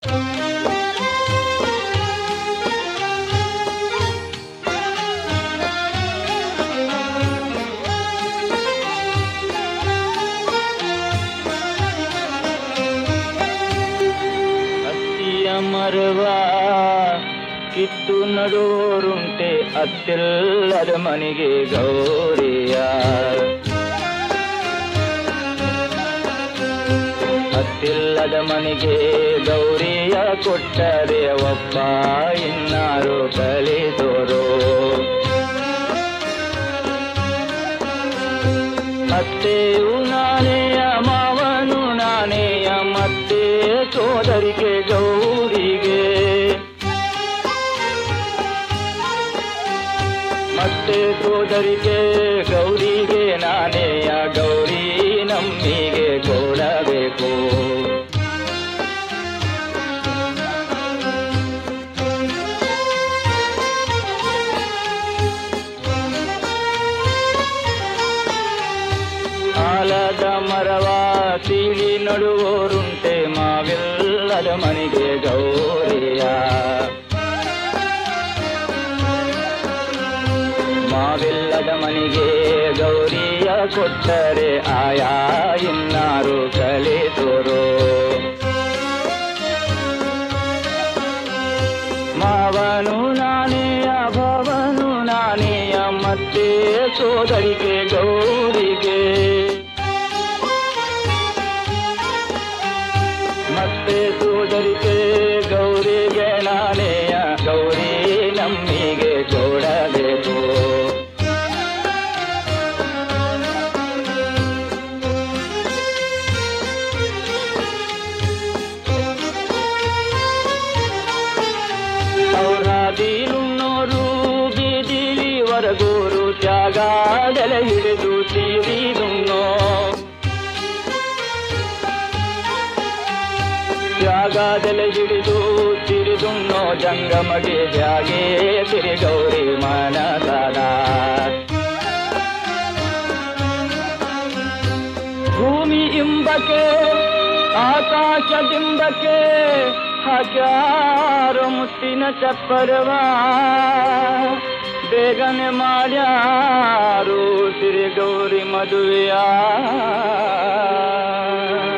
ಅತ್ತಿಯ ಮರವ ಕಿತ್ತು ನಡುವರುಂಟೆ ಅತ್ತಿಲ್ಲದ ಮನೆಗೆ ಗೌರಿಯ ಅತ್ತಿಲ್ಲದ ಮನೆಗೆ ಗೌರಿಯ ಕೊಟ್ಟರೆ ಒಬ್ಬ ಇನ್ನಾರು ಕಲಿತೋರು ಅತ್ತೆಯು ನಾನೆಯ ಮಾವನು ನಾನೆಯ ಮತ್ತೆ ಸೋದರಿಗೆ ಗೌರಿಗೆ ಮತ್ತೆ ಸೋದರಿಗೆ ಗೌರಿಗೆ ನಾನೆಯ ಗೌರಿ ನಮ್ಮಿಗೆ ಕೊಡಬೇಕು ಆಲದ ಮರವ ಸೀಳಿ ನಡುವೋರುಂಟೆ ಮಾವಿಲ್ಲದ ಮನೆಗೆ ಗೌರಿಯ ಮಾವಿಲ್ಲದ ಮನೆಗೆ ಗೌರಿಯ ಕೊಟ್ಟರೆ ಆಯಾ ಇನ್ನಾರು ಕಲಿತೋರು ಮಾವನು ನಾನೆಯ ಭವನು ನಾನೆಯ ಮತ್ತೆ ಸೋದರಿಗೆ ಗೌರಿಗೆ ಮತ್ತೆ ಸೋದರಿಗೆ ಗೌರಿಗೆ ನಾನೆಯ ಗೌರಿ ನಮ್ಮಿಗೆ ಕೊಡಬೇಕು ಔರಾದಿಲುನ್ನೋರು ಬೀದಿಲಿ ವರಗೂರು ತ್ಯಾಗಾಡಲ ಹಿಡಿದು ತೀರಿದುನ್ನೋ ತ್ಯಾಗಾದಲ ಹಿಡಿದು ತಿರಿದುನ್ನೋ ಜಂಗಮಗೆ ಜಾಗೆ ತಿರಿ ಗೌರಿ ಮನಸದ ಭೂಮಿ ಇಂಬಕ್ಕೆ ಆಕಾಶದಿಂಬಕ್ಕೆ ಹಜಾರು ಮುತ್ತಿನ ಚಪ್ಪರವ ಬೇಗನೆ ಮಾಡ್ಯಾರು ಸಿರಿ ಗೌರಿ ಮದುವೆಯ